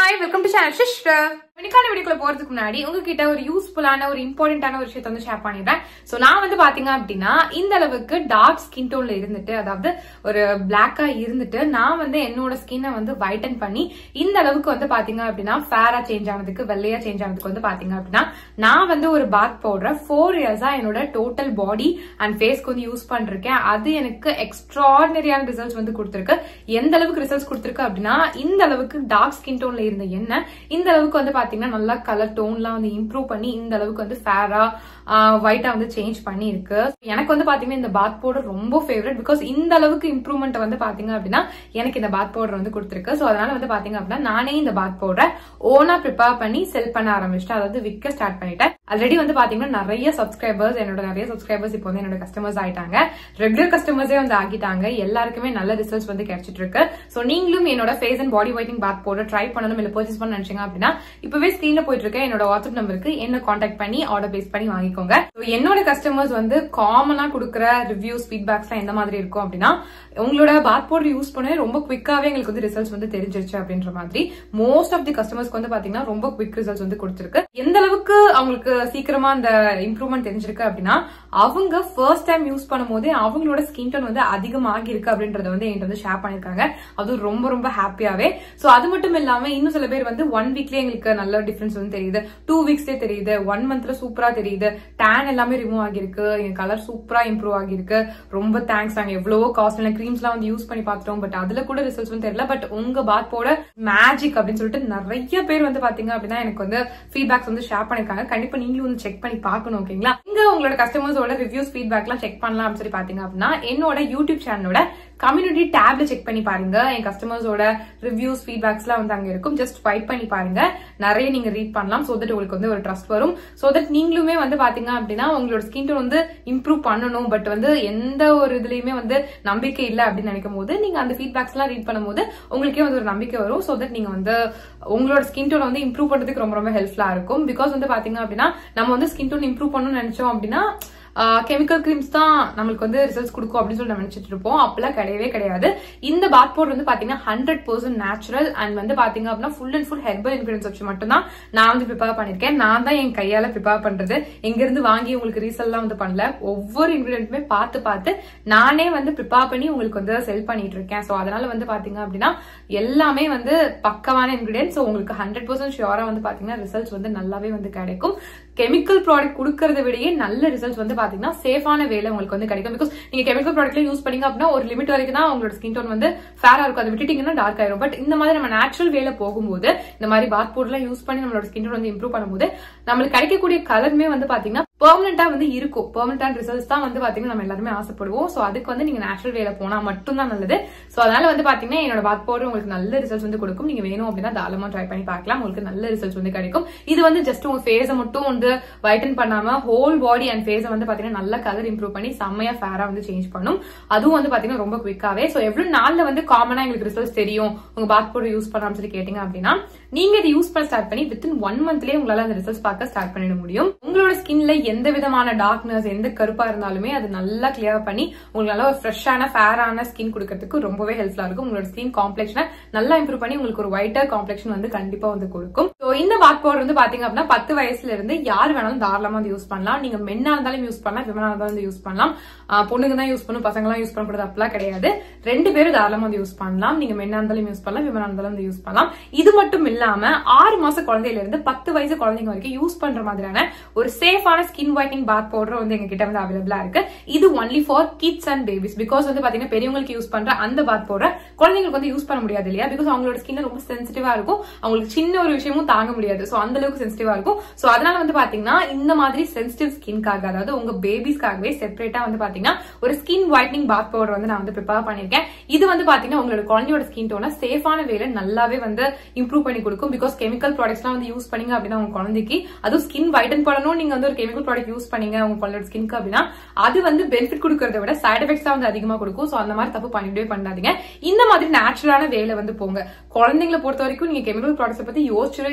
hi welcome to channel sister இன்னைக்கான வீடியோக்குள்ள போறதுக்கு முன்னாடி உங்ககிட்ட ஒரு யூஸ்ஃபுல்லான ஒரு இம்பார்ட்டன்டான ஒரு விஷயத்தை வந்து ஷேர் பண்ணிடுறேன் சோ நான் வந்து பாத்தீங்க அப்படின்னா இந்த அளவுக்கு டார்க் ஸ்கின் டோன்ல இருந்துட்டு அதாவது ஒரு பிளாக்கா இருந்துட்டு நான் வந்து என்னோட ஸ்கின்னை வந்து வைட்டன் பண்ணி இந்த அளவுக்கு வந்து பாத்தீங்க அப்படின்னா ஃபேரா சேஞ்ச் ஆனதுக்கு வெள்ளையா சேஞ்ச் ஆனதுக்கு வந்து பாத்தீங்க அப்படின்னா நான் வந்து ஒரு பாத் பவுடர் ஃபோர் இயர்ஸா என்னோட டோட்டல் பாடி அண்ட் ஃபேஸ்க்கு வந்து யூஸ் பண்ணிருக்கேன் அது எனக்கு எக்ஸ்ட்ராடினரியான ரிசல்ட்ஸ் வந்து கொடுத்துருக்கு எந்த அளவுக்கு ரிசல்ட்ஸ் கொடுத்துருக்கு அப்படின்னா இந்த அளவுக்கு டார்க் ஸ்கின் டோன்ல இருந்த எண்ணெய் இந்த அளவுக்கு வந்து பாத்தீங்கன்னா நல்லா கலர் டோன்லாம் வந்து இம்ப்ரூவ் பண்ணி இந்த அளவுக்கு வந்து ஃபேரா ஒயிட்டா வந்து சேஞ்ச் பண்ணி இருக்கு எனக்கு வந்து பாத்தீங்கன்னா இந்த பாத் பவுடர் ரொம்ப ஃபேவரட் பிகாஸ் இந்த அளவுக்கு இம்ப்ரூவ்மெண்ட் வந்து பாத்தீங்க அப்படின்னா எனக்கு இந்த பாத் பவுடர் வந்து கொடுத்துருக்கு சோ அதனால வந்து பாத்தீங்க அப்படின்னா நானே இந்த பாத் பவுடர் ஓனா ப்ரிப்பேர் பண்ணி செல் பண்ண ஆரம்பிச்சிட்டேன் அதாவது விற்க ஸ்டார்ட் பண்ணிட்டேன் ஆல்ரெடி வந்து பாத்தீங்கன்னா நிறைய சப்ஸ்கிரைபர்ஸ் என்னோட நிறைய சப்ஸ்கிரைபர்ஸ் இப்போ வந்து என்னோட கஸ்டமர்ஸ் ஆயிட்டாங்க ரெகுலர் கஸ்டமர்ஸே வந்து ஆகிட்டாங்க எல்லாருக்குமே நல்ல ரிசல்ட்ஸ் வந்து கிடைச்சிட்டு இருக்கு சோ நீங்களும் என்னோட face and body whitening bath powder try பண்ணணும் இல்ல பர்ச்சேஸ் பண்ண நினைச்சீங்க அப்படின்னா இப்பவே ஸ்கிரீன்ல போயிட்டு இருக்க என்னோட வாட்ஸ்அப் நம்பருக்கு என்ன காண்டாக்ட் பண்ணி ஆர்டர் பேஸ் பண்ணி வாங்கிக்கோங்க So, என்னோட கஸ்டமர்ஸ் வந்து காமனா கொடுக்குற ரிவ்யூஸ் ஃபீட்பேக்ஸ்லாம் எந்த மாதிரி இருக்கும் அப்படின்னா உங்களோட பாத் பவுடர் யூஸ் பண்ண ரொம்ப குவிக்காவே எங்களுக்கு வந்து ரிசல்ட்ஸ் வந்து தெரிஞ்சிருச்சு அப்படின்ற மாதிரி மோஸ்ட் ஆஃப் தி கஸ்டமர்ஸ்க்கு வந்து பாத்தீங்கன்னா ரொம்ப குவிக் ரிசல்ட்ஸ் வந்து கொடுத்துருக்கு எந்த அளவுக்கு அவங்களுக்கு சீக்கிரமா அந்த இம்ப்ரூவ்மெண்ட் தெரிஞ்சிருக்கு அப்படின்னா அவங்க ஃபர்ஸ்ட் டைம் யூஸ் பண்ணும்போதே அவங்களோட ஸ்கின் டோன் வந்து அதிகமாகி இருக்கு அப்படின்றத வந்து என்கிட்ட வந்து ஷேர் பண்ணிருக்காங்க அது ரொம்ப ரொம்ப ஹாப்பியாவே சோ அது மட்டும் இல்லாம இன்னும் சில பேர் வந்து ஒன் வீக்லயே எங்களுக்கு நல்ல டிஃபரன்ஸ் வந்து தெரியுது டூ வீக்ஸ்லயே தெரியுது ஒன் மந்த்ல சூப்பரா தெரியுது டேன் எல்லாமே ரிமூவ் ஆகிருக்கு என் கலர் சூப்பரா இம்ப்ரூவ் ஆகிருக்கு ரொம்ப தேங்க்ஸ் நாங்க எவ்வளவோ காஸ்ட்லியான கிரீம்ஸ் எல்லாம் வந்து யூஸ் பண்ணி பார்த்துட்டோம் பட் அதுல கூட ரிசல்ட்ஸ் வந்து தெரியல பட் உங்க பாத் போட மேஜிக் அப்படின்னு சொல்லிட்டு நிறைய பேர் வந்து பாத்தீங்க அப்படின்னா எனக்கு வந்து ஃபீட்பேக்ஸ் வந்து ஷேர் பண்ணிருக்காங்க கண்டிப்பா நீங்களும் வந்து செக் பண்ணி பார்க்கணும் ஓகேங்களா இங்க உங்களோட கஸ்டமர்ஸோட ரிவ்யூஸ் ஃபீட்பேக் எல்லாம் செக் பண்ணலாம் அப்படின்னு சொல்லி பாத்தீங்க அப்படின்னா என்னோட யூடியூப் சேனலோட கம்யூனிட்டி டேப்ல செக் பண்ணி பாருங்க என் கஸ்டமர்ஸோட ரிவ்யூஸ் ஃபீட்பேக்ஸ் எல்லாம் வந்து அங்க இருக்கும் ஜஸ்ட் ஃபைட் பண்ணி பாருங்க நிறைய நீங்க ரீட் பண்ணலாம் சோ தட் உங்களுக்கு வந்து ஒரு ட்ரஸ்ட் வரும் சோ தட் நீங்களுமே வந்து பாத்தீங்க அப்படின்னா உங்களோட ஸ்கின் டோன் வந்து இம்ப்ரூவ் பண்ணணும் பட் வந்து எந்த ஒரு இதுலயுமே வந்து நம்பிக்கை இல்லை அப்படின்னு நினைக்கும் போது நீங்க அந்த ஃபீட்பேக்ஸ் எல்லாம் ரீட் பண்ணும்போது உங்களுக்கே வந்து ஒரு நம்பிக்கை வரும் சோ தட் நீங்க வந்து உங்களோட ஸ்கின் டோன் வந்து இம்ப்ரூவ் பண்றதுக்கு ரொம்ப ரொம்ப ஹெல்ப்ஃபுல்லா இருக்கும் பிகாஸ் வந்து பாத்தீங்க அப்படின்னா நம்ம வந்து ஸ்கின் டோன் இம்ப்ரூவ் பண்ணணும்னு நினைச்சோம் அப்படின்னா கெமிக்கல் கிரீம்ஸ் தான் நம்மளுக்கு வந்து ரிசல்ட்ஸ் கொடுக்கும் அப்படின்னு சொல்லி நம்ம நினைச்சிட்டு இருப்போம் அப்பெல்லாம் கிடையவே கிடையாது இந்த பாத் பவுடர் வந்து பாத்தீங்கன்னா ஹண்ட்ரட் பர்சன்ட் நேச்சுரல் அண்ட் வந்து பாத்தீங்க அப்படின்னா full and full herbal ingredients வச்சு மட்டும் தான் நான் வந்து ப்ரிப்பேர் பண்ணிருக்கேன் நான் தான் என் கையால ப்ரிப்பேர் பண்றது எங்க இருந்து வாங்கி உங்களுக்கு ரீசெல்லாம் வந்து பண்ணல ஒவ்வொரு இன்கிரியன்ட்டுமே பார்த்து பார்த்து நானே வந்து ப்ரிப்பேர் பண்ணி உங்களுக்கு வந்து செல் பண்ணிட்டு இருக்கேன் சோ அதனால வந்து பாத்தீங்க அப்படின்னா எல்லாமே வந்து பக்கமான இன்கிரியன்ஸ் ஸோ உங்களுக்கு ஹண்ட்ரட் பர்சன்ட் ஷியோரா வந்து பாத்தீங்கன்னா ரிசல்ட்ஸ் வந்து நல்லாவே வந்து கிடைக்கும் கெமிக்கல் ப்ராடக்ட் கொடுக்கறத விடையே நல்ல ரிசல்ட்ஸ் வந்து பாத்தீங்கன்னா சேஃபான வேலை உங்களுக்கு வந்து கிடைக்கும் பிகாஸ் நீங்க கெமிக்கல் ப்ராடக்ட்ல யூஸ் பண்ணீங்க அப்படின்னா ஒரு லிமிட் வரைக்கும் தான் உங்களோட ஸ்கின் டோன் வந்து ஃபேரா இருக்கும் அதை விட்டுட்டீங்கன்னா டார்க் ஆயிரும் பட் இந்த மாதிரி நம்ம நேச்சுரல் வேல போகும்போது இந்த மாதிரி பாத் பவுடர்லாம் யூஸ் பண்ணி நம்மளோட ஸ்கின் டோன் வந்து இம்ப்ரூவ் பண்ணும்போது நம்மளுக்கு கிடைக்கக்கூடிய கலருமே வந்து பாத்தீங்கன்னா பெர்மனண்டா வந்து இருக்கும் பெர்மனண்டான ரிசல்ட்ஸ் தான் வந்து பாத்தீங்கன்னா நம்ம எல்லாருமே ஆசைப்படுவோம் சோ அதுக்கு வந்து நீங்க நேச்சுரல் வேல போனா மட்டும் தான் நல்லது சோ அதனால வந்து பாத்தீங்கன்னா என்னோட பாத் பவுடர் உங்களுக்கு நல்ல ரிசல்ட்ஸ் வந்து கொடுக்கும் நீங்க வேணும் அப்படின்னா தாராளமா ட்ரை பண்ணி பார்க்கலாம் உங்களுக்கு நல்ல ரிசல்ட்ஸ் வந்து கிடைக்கும் இது வந்து ஜஸ்ட் உங்க ஃபேஸை மட்டும் வந்து வைட்டன் பண்ணாம ஹோல் பாடி அண்ட் ஃபேஸை வந்து பாத்தீங்கன்னா நல்ல கலர் இம்ப்ரூவ் பண்ணி செம்மையா ஃபேரா வந்து சேஞ்ச் பண்ணும் அதுவும் வந்து பாத்தீங்கன்னா ரொம்ப குவிக்காவே சோ எவ்வளவு நாள்ல வந்து காமனா எங்களுக்கு ரிசல்ட்ஸ் தெரியும் உங்க பாத் பவுடர் யூஸ் பண்ணலாம்னு சொல்லி கேட்டீங்க அப்படின்னா நீங்க இதை யூஸ் பண்ண ஸ்டார்ட் பண்ணி வித்தின் ஒன் மந்த்லயே உங்களால அந்த ரிசல்ட்ஸ் பார்க்க ஸ்டார்ட் பண்ணிட முடியும் உங்களோட ஸ்கின்ல எந்த விதமான டார்க்னஸ் எந்த கருப்பா இருந்தாலுமே அது நல்லா கிளியர் பண்ணி உங்களுக்கு நல்ல ஒரு ஃப்ரெஷ்ஷான ஃபேரான ஸ்கின் கொடுக்கறதுக்கு ரொம்பவே ஹெல்ப்ஃபுல்லா இருக்கும் உங்களோட ஸ்கின் காம்ப்ளெக்ஷனை நல்லா இம்ப்ரூவ் பண்ணி உங்களுக்கு ஒரு ஒயிட்டர் காம்ப்ளெக்ஷன் வந்து கண்டிப்பா வந்து கொடுக்கும் ஸோ இந்த பாத் பவுடர் வந்து பாத்தீங்க அப்படின்னா பத்து வயசுல இருந்து யார் வேணாலும் தாராளமா வந்து யூஸ் பண்ணலாம் நீங்க மென்னா இருந்தாலும் யூஸ் பண்ணலாம் விமனா இருந்தாலும் வந்து யூஸ் பண்ணலாம் ஆஹ் பொண்ணுங்க தான் யூஸ் பண்ணும் பசங்க எல்லாம் யூஸ் பண்ணக்கூடாது அப்படிலாம் கிடையாது ரெண்டு பேரும் தாராளமா வந்து யூஸ் பண்ணலாம் நீங்க மென்னா இருந்தாலும் யூஸ் பண்ணலாம் விமனா இருந்தாலும் வந்து யூஸ் பண்ணலாம் இது மட்டும் இல்லாம ஆறு மாச குழந்தையில இருந்து பத்து வயசு குழந்தைங்க வரைக்கும் யூஸ் பண்ற மாதிரியான ஒரு சேஃபான ஸ்கின் ஒயிட்டிங் பாத் பவுடர் வந்து எங்க கிட்ட வந்து அவைலபிளா இருக்கு இது only for kids and babies because வந்து பாத்தீங்கன்னா பெரியவங்களுக்கு யூஸ் பண்ற அந்த பாத் பவுடர் குழந்தைங்களுக்கு வந்து யூஸ் பண்ண முடியாது இல்லையா பிகாஸ் அவங்களோட ஸ்கின் ரொம்ப சென்சிட்டிவா இருக்கும் அவங்களுக்கு சின்ன ஒரு விஷயமும் தாங்க முடியாது சோ அந்த அளவுக்கு சென்சிட்டிவா இருக்கும் சோ அதனால வந்து பாத்தீங்கன்னா இந்த மாதிரி சென்சிட்டிவ் ஸ்கின்காக அதாவது உங்க பேபிஸ்க்காகவே செப்பரேட்டா வந்து பாத்தீங்கன்னா ஒரு ஸ்கின் ஒயிட்னிங் பாத் பவுடர் வந்து நான் வந்து ப்ரிப்பேர் பண்ணிருக்கேன் இது வந்து பாத்தீங்கன்னா உங்களோட குழந்தையோட ஸ்கின் டோனை சேஃபான வேலை நல்லாவே வந்து இம்ப்ரூவ் பண்ணி கொடுக்கும் பிகாஸ் கெமிக்கல் ப்ராடக்ட்ஸ்லாம் வந்து யூஸ் பண்ணீங்க அப்படின்னா உங்க குழந்தைக்கு அதுவும் ஸ்கின் வைட்டன் பண்ணணும் நீங்க வந்து ஒரு கெமிக்கல் ப்ராடக்ட் யூஸ் பண்ணீங்க உங்க குழந்தையோட ஸ்கின்க்கு அப்படின்னா அது வந்து பெனிஃபிட் கொடுக்கறத விட சைட் எஃபெக்ட்ஸ் தான் வந்து அதிகமா கொடுக்கும் சோ அந்த மாதிரி தப்பு பண்ணிட்டே பண்ணாதீங்க இந்த மாதிரி நேச்சுரலான வேலை வந்து போங்க குழந்தைங்களை பொறுத்த வரைக்கும் நீங்க கெமிக்கல் ப்ராடக்ட்ஸ் பத்தி யோசிச்சவே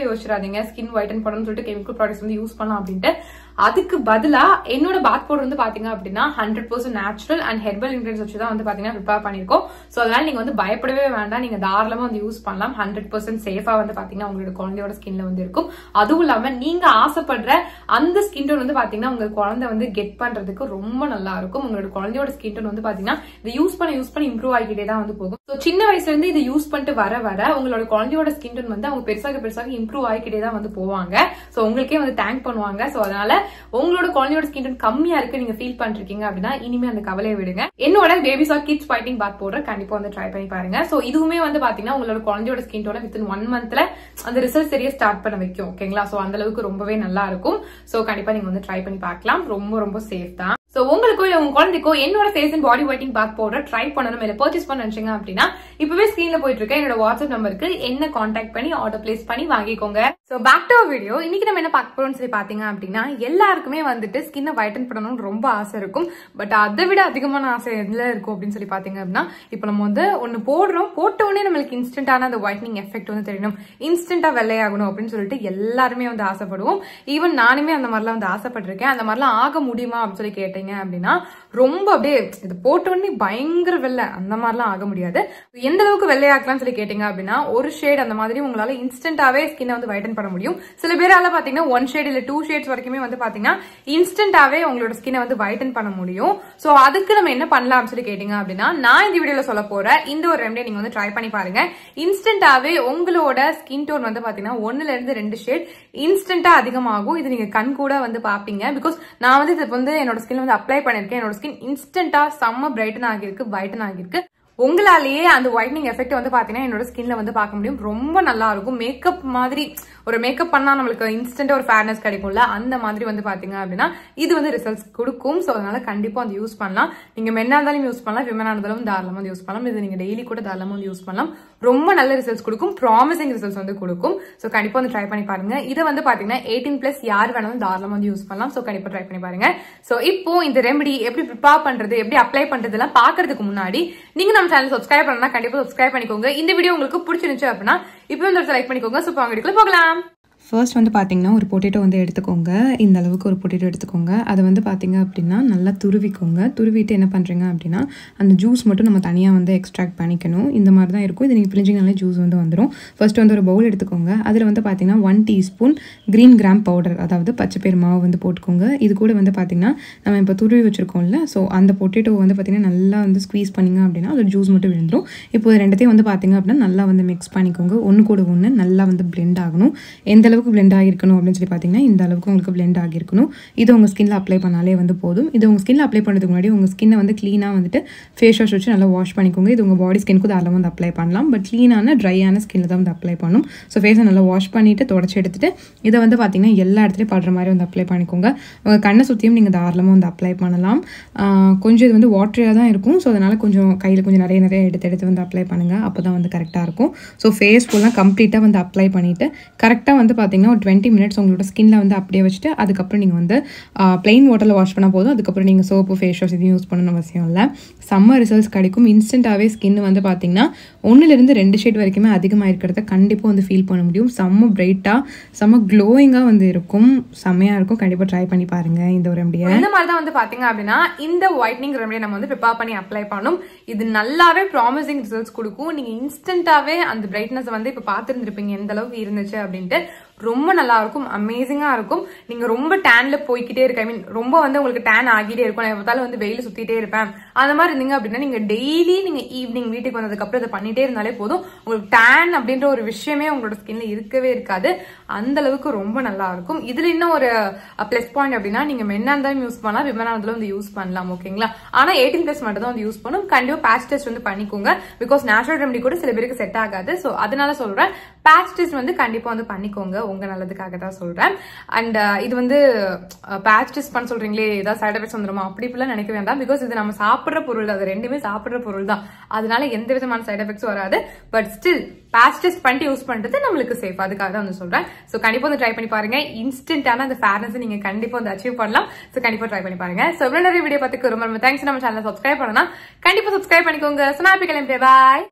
யோசிச்சிடாதீங்க ஸ்கின் ஒயிட்டன் பண்ணணும்னு சொல்லிட்டு கெமிக்கல் ப்ராடக்ட்ஸ் வந்து யூஸ் பண்ணலாம் அப்படின்ட்டு அதுக்கு பதிலா என்னோட பாத் பவுடர் வந்து பாத்தீங்க அப்படின்னா hundred percent natural and herbal ingredients வச்சு தான் வந்து பாத்தீங்கன்னா ப்ரிப்பேர் பண்ணிருக்கோம் சோ அதனால நீங்க வந்து பயப்படவே வேண்டாம் நீங்க தாராளமா வந்து யூஸ் பண்ணலாம் ஹண்ட்ரட் பர்சன்ட் சேஃபா வந்து பாத்தீங்கன்னா உங்களோட குழந்தையோட ஸ்கின்ல வந்து இருக்கும் அதுவும் இல்லாம நீங்க ஆசைப்படுற அந்த ஸ்கின் டோன் வந்து பாத்தீங்கன்னா உங்க குழந்தை வந்து கெட் பண்றதுக்கு ரொம்ப நல்லா இருக்கும் உங்களோட குழந்தையோட ஸ்கின் டோன் வந்து பாத்தீங்கன்னா இதை யூஸ் பண்ண யூஸ் பண்ணி இம்ப்ரூவ் ஆகிக்கிட்டே தான் வந்து போகும் ஸோ சின்ன வயசுல இருந்து இதை யூஸ் பண்ணிட்டு வர வர உங்களோட குழந்தையோட ஸ்கின் டோன் வந்து அவங்க பெருசாக பெருசாக இம்ப்ரூவ் ஆகிக்கிட்டே தான் வந்து போவாங்க ஸோ உங்களுக்கே வந்து தேங்க் பண்ணுவாங்க ஸோ அதனால உங்களோட குழந்தையோட ஸ்கின் டோன் கம்மியா இருக்கு நீங்க ஃபீல் பண்ணிருக்கீங்க அப்படின்னா இனிமே அந்த கவலையை விடுங்க என்னோட பேபிஸ் ஆர் கிட்ஸ் ஃபைட்டிங் பாத் போடுற கண்டிப்பா வந்து ட்ரை பண்ணி பாருங்க ஸோ இதுவுமே வந்து பாத்தீங்கன்னா உங்களோட குழந்தையோட ஸ்கின் டோனை வித்தின் ஒன் மந்த்ல அந்த ரிசல்ட் சரியா ஸ்டார்ட் பண்ண வைக்கும் ஓகேங்களா ஸோ அந்த அளவுக்கு ரொம்பவே நல்லா இருக்கும் ஸோ கண்டிப்பா நீங்க வந்து ட்ரை பண்ணி பார்க்கலாம் ரொம்ப ரொம்ப சேஃப் தான் சோ உங்களுக்கோ இல்ல உங்க குழந்தைக்கோ என்னோட face and body whitening pack powder try பண்ணணும் இல்ல பர்ச்சேஸ் பண்ண நினைச்சீங்க அப்படின்னா இப்பவே ஸ்கிரீன்ல போயிட்டு இருக்க என்னோட வாட்ஸ்அப் நம்பருக்கு என்ன காண்டாக்ட் பண்ணி ஆர்டர் பிளேஸ் பண்ணி வாங்கிக்கோங்க சோ பேக் டு வீடியோ இன்னைக்கு நம்ம என்ன பார்க்க போறோம்னு சொல்லி பாத்தீங்க அப்படின்னா எல்லாருக்குமே வந்துட்டு ஸ்கின்னை ஒயிட்டன் பண்ணணும்னு ரொம்ப ஆசை இருக்கும் பட் அதை விட அதிகமான ஆசை எதுல இருக்கும் அப்படின்னு சொல்லி பாத்தீங்க அப்படின்னா இப்போ நம்ம வந்து ஒன்னு போடுறோம் போட்ட உடனே நம்மளுக்கு இன்ஸ்டன்டான அந்த ஒயிட்னிங் எஃபெக்ட் வந்து தெரியணும் இன்ஸ்டன்டா வெள்ளையாகணும் அப்படின்னு சொல்லிட்டு எல்லாருமே வந்து ஆசைப்படுவோம் ஈவன் நானுமே அந்த மாதிரிலாம் வந்து ஆசைப்பட்டிருக்கேன் அந்த மாதிரிலாம் ஆக முடியுமா அப்படின்னு சொல்லி கேட்டீங்க அப்படின்னா ரொம்ப அப்படியே இது போட்ட உடனே பயங்கர வெள்ளை அந்த மாதிரிலாம் ஆக முடியாது எந்த அளவுக்கு வெள்ளையாக்கலாம்னு சொல்லி கேட்டீங்க அப்படின்னா ஒரு ஷேட் அந்த மாதிரி உங்களால இன்ஸ்டன்டாவே ஸ்கின்னை வந்து வைட்டன் பண்ண முடியும் சில பேரால பாத்தீங்கன்னா ஒன் ஷேட் இல்ல டூ ஷேட்ஸ் வரைக்குமே வந்து பாத்தீங்கன்னா இன்ஸ்டன்டாவே உங்களோட ஸ்கின்னை வந்து வைட்டன் பண்ண முடியும் சோ அதுக்கு நம்ம என்ன பண்ணலாம் அப்படின்னு சொல்லி கேட்டீங்க அப்படின்னா நான் இந்த வீடியோல சொல்ல போற இந்த ஒரு ரெமடியை நீங்க வந்து ட்ரை பண்ணி பாருங்க இன்ஸ்டன்டாவே உங்களோட ஸ்கின் டோன் வந்து பாத்தீங்கன்னா ஒண்ணுல இருந்து ரெண்டு ஷேட் இன்ஸ்டன்டா அதிகமாகும் இது நீங்க கண் கூட வந்து பாப்பீங்க பிகாஸ் நான் வந்து இது வந்து என்னோட ஸ்கின் வந்து அப்ளை பண்ணிருக்கேன் என்னோட ஸ்கின் இன்ஸ்டன்டா செம்ம பிரைட்டன் ஆகிருக்கு வைட்டன் ஆகிருக்கு உங்களாலேயே அந்த ஒயிட்னிங் எஃபெக்ட் வந்து பாத்தீங்கன்னா என்னோட ஸ்கின்ல வந்து பார்க்க முடியும் ரொம்ப நல்லா இருக்கும் மேக்கப் மாதிரி ஒரு மேக்கப் பண்ணா நம்மளுக்கு இன்ஸ்டன்டா ஒரு ஃபேர்னஸ் கிடைக்கும்ல அந்த மாதிரி வந்து பாத்தீங்க அப்படின்னா இது வந்து ரிசல்ட்ஸ் கொடுக்கும் ஸோ அதனால கண்டிப்பா வந்து யூஸ் பண்ணலாம் நீங்க மென்னா இருந்தாலும் யூஸ் பண்ணலாம் விமனா இருந்தாலும் தாராளமா வந்து யூஸ் பண்ணலாம் இது நீங்க டெய்லி கூட தாராளமா வந்து யூஸ் பண்ணலாம் ரொம்ப நல்ல ரிசல்ட்ஸ் கொடுக்கும் ப்ராமிசிங் ரிசல்ட்ஸ் வந்து கொடுக்கும் ஸோ கண்டிப்பா வந்து ட்ரை பண்ணி பாருங்க இதை வந்து பாத்தீங்கன்னா எயிட்டீன் பிளஸ் யார் வேணாலும் தாராளமா வந்து யூஸ் பண்ணலாம் ஸோ கண்டிப்பா ட்ரை பண்ணி பாருங்க ஸோ இப்போ இந்த ரெமெடி எப்படி ப்ரிப்பேர் பண்றது எப்படி அப்ளை பண்றது எல்லாம் பாக்குறதுக்கு முன்னாடி நீங்க நம்ம சேனல் சப்ஸ்கிரைப் பண்ணா கண்டிப்பா சப்ஸ்கிரைப் பண்ணிக்கோங்க இந்த வீடியோ உங்களுக்கு பிடிச்சிருந்துச்சு அப்படின்னா இப்போ வந்து லைக் பண்ணிக்கோங்க ஸோ அவங்க வீடியோக்குள்ள போகலாம் ஃபர்ஸ்ட் வந்து பார்த்தீங்கன்னா ஒரு பொட்டேட்டோ வந்து எடுத்துக்கோங்க இந்த அளவுக்கு ஒரு பொட்டேட்டோ எடுத்துக்கோங்க அதை வந்து பார்த்தீங்க அப்படின்னா நல்லா துருவிக்கோங்க துருவிட்டு என்ன பண்ணுறீங்க அப்படின்னா அந்த ஜூஸ் மட்டும் நம்ம தனியாக வந்து எக்ஸ்ட்ராக்ட் பண்ணிக்கணும் இந்த மாதிரி தான் இருக்கும் இது நீங்கள் பிரிஞ்சிங்கனாலே ஜூஸ் வந்து வந்துடும் ஃபர்ஸ்ட் வந்து ஒரு பவுல் எடுத்துக்கோங்க அதில் வந்து பார்த்தீங்கன்னா one teaspoon green gram powder அதாவது பச்சைப்பயிர் மாவு வந்து போட்டுக்கோங்க இது கூட வந்து பார்த்தீங்கன்னா நம்ம இப்போ துருவி வச்சுருக்கோம்ல ஸோ அந்த பொட்டேட்டோ வந்து பார்த்தீங்கன்னா நல்லா வந்து ஸ்க்வீஸ் பண்ணிங்க அப்படின்னா அது ஜூஸ் மட்டும் விழுந்துடும் இப்போ இது ரெண்டுத்தையும் வந்து பார்த்தீங்க அப்படின்னா நல்லா வந்து மிக்ஸ் பண்ணிக்கோங்க ஒன்று கூட ஒன்று நல்லா வந்து பிளெண்ட் ஆகணும் எந்த அளவுக்கு பிளெண்ட் ஆகிருக்கணும் அப்படின்னு சொல்லி பார்த்தீங்கன்னா இந்த அளவுக்கு உங்களுக்கு பிளெண்ட் ஆகிருக்கணும் இது உங்கள் ஸ்கின்ல அப்ளை பண்ணாலே வந்து போதும் இது உங்கள் ஸ்கின்ல அப்ளை பண்ணுறதுக்கு முன்னாடி உங்கள் ஸ்கின்னை வந்து க்ளீனாக வந்துட்டு ஃபேஸ் வாஷ் வச்சு நல்லா வாஷ் பண்ணிக்கோங்க இது உங்கள் பாடி ஸ்கின்க்கு தாராளமாக வந்து அப்ளை பண்ணலாம் பட் க்ளீனான ட்ரையான ஸ்கின்ல தான் வந்து அப்ளை பண்ணும் ஸோ ஃபேஸை நல்லா வாஷ் பண்ணிவிட்டு தொடச்சி எடுத்துட்டு இதை வந்து பார்த்தீங்கன்னா எல்லா இடத்துலையும் படுற மாதிரி வந்து அப்ளை பண்ணிக்கோங்க உங்கள் கண்ணை சுற்றியும் நீங்கள் தாராளமாக வந்து அப்ளை பண்ணலாம் ஆஹ் கொஞ்சம் இது வந்து வாட்டரியாக தான் இருக்கும் ஸோ அதனால் கொஞ்சம் கையில் கொஞ்சம் நிறைய நிறைய எடுத்து எடுத்து வந்து அப்ளை பண்ணுங்கள் அப்போ தான் வந்து கரெக்டாக இருக்கும் ஸோ ஃபேஸ் ஃபுல்லாக கம்ப்ளீட்டாக வந்து அப்ளை பண்ணிவிட்டு கரெக்டாக வந்து பார்த்தீங்கன்னா ஒரு டுவெண்ட்டி மினிட்ஸ் உங்களோட ஸ்கின்ல வந்து அப்படியே வச்சுட்டு அதுக்கப்புறம் நீங்கள் வந்து ப்ளெயின் வாட்டரில் வாஷ் பண்ணால் போதும் அதுக்கப்புறம் நீங்கள் சோப்பு ஃபேஸ் வாஷ் எதுவும் யூஸ் பண்ணணும் அவசியம் இல்லை செம்ம ரிசல்ட்ஸ் கிடைக்கும் இன்ஸ்டண்ட்டாகவே ஸ்கின் வந்து பார்த்தீங்கன்னா ஒன்றுலேருந்து ரெண்டு ஷேட் வரைக்குமே அதிகமாக இருக்கிறத கண்டிப்பாக வந்து ஃபீல் பண்ண முடியும் செம்ம பிரைட்டாக செம்ம க்ளோயிங்காக வந்து இருக்கும் செம்மையாக இருக்கும் கண்டிப்பாக ட்ரை பண்ணி பாருங்கள் இந்த ஒரு ரெமடியை இந்த மாதிரி தான் வந்து பாத்தீங்க அப்படின்னா இந்த ஒயிட்னிங் ரெமடி நம்ம வந்து ப்ரிப்பேர் பண்ணி அப்ளை பண்ணணும் இது நல்லாவே ப்ராமிசிங் ரிசல்ட்ஸ் கொடுக்கும் நீங்க இன்ஸ்டன்டாவே அந்த பிரைட்னஸ் வந்து இப்ப பாத்துருந்துருப்பீங்க எந்த அளவுக்கு இருந்துச்சு அப்படின்ட்டு ரொம்ப நல்லா இருக்கும் அமேசிங்கா இருக்கும் நீங்க ரொம்ப டேன்ல போய்கிட்டே இருக்க ஐ மீன் ரொம்ப வந்து உங்களுக்கு டேன் ஆகிட்டே இருக்கும் நான் எப்பதாலும் வந்து வெயில சுத்திட்டே இருப்பேன் அந்த மாதிரி இருந்தீங்க அப்படின்னா நீங்க டெய்லி நீங்க ஈவினிங் வீட்டுக்கு வந்ததுக்கு அப்புறம் இதை பண்ணிட்டே இருந்தாலே போதும் உங்களுக்கு டேன் அப்படின்ற ஒரு விஷயமே உங்களோட ஸ்கின்ல இருக்கவே இருக்காது அந்த அளவுக்கு ரொம்ப நல்லா இருக்கும் இதுல இன்னும் ஒரு பிளஸ் பாயிண்ட் அப்படின்னா நீங்க மென்னா இருந்தாலும் யூஸ் பண்ணலாம் விமனா இருந்தாலும் வந்து யூஸ் பண்ணலாம் ஓகேங்களா ஆனா எயிட்டீன் பிளஸ் மட்டும் தான் வந்து யூஸ் பண்ணும் கண்டிப்பா பேட்ச் டெஸ்ட் வந்து பண்ணிக்கோங்க பிகாஸ் நேச்சுரல் ரெமடி கூட சில பேருக்கு செட் ஆகாது சோ அதனால சொல்றேன் பேட்ச் டெஸ்ட் வந்து கண்டிப்பா வந்து பண்ணிக்கோங்க உங்க நல்லதுக்காக தான் சொல்றேன் அண்ட் இது வந்து பேட்ச் டெஸ்ட் பண்ண சொல்றீங்களே ஏதாவது சைட் எஃபெக்ட்ஸ் வந்துருமா அப்படி இப்படிலாம் நினைக்க வேண்டாம் பிகாஸ் இது நம்ம சாப்பிடுற பொருள் அது ரெண்டுமே சாப்பிடுற பொருள் தான் அதனால எந்த விதமான சைட் எஃபெக்ட்ஸ் வராது பட் ஸ்டில் பேட்ச் டெஸ்ட் பண்ணிட்டு யூஸ் பண்றது நம்மளுக்கு சேஃப் அதுக்காக தான் வந்து சொல்றேன் சோ கண்டிப்பா வந்து ட்ரை பண்ணி பாருங்க இன்ஸ்டன்டான அந்த ஃபேர்னஸ் நீங்க கண்டிப்பா வந்து அச்சீவ் பண்ணலாம் சோ கண்டிப்பா ட்ரை பண்ணி பாருங்க சோ இவ்வளவு நிறைய வீடியோ பார்த்துக்கு ரொம்ப ரொம்ப தேங்க்ஸ் நம்ம சேனல் சப்ஸ்கிரைப் பண்ணலாம் கண்டிப்பா சப்ஸ்கிரைப் பண்ணிக்கோங்க சுனாப்பி கிளம்பி பாய்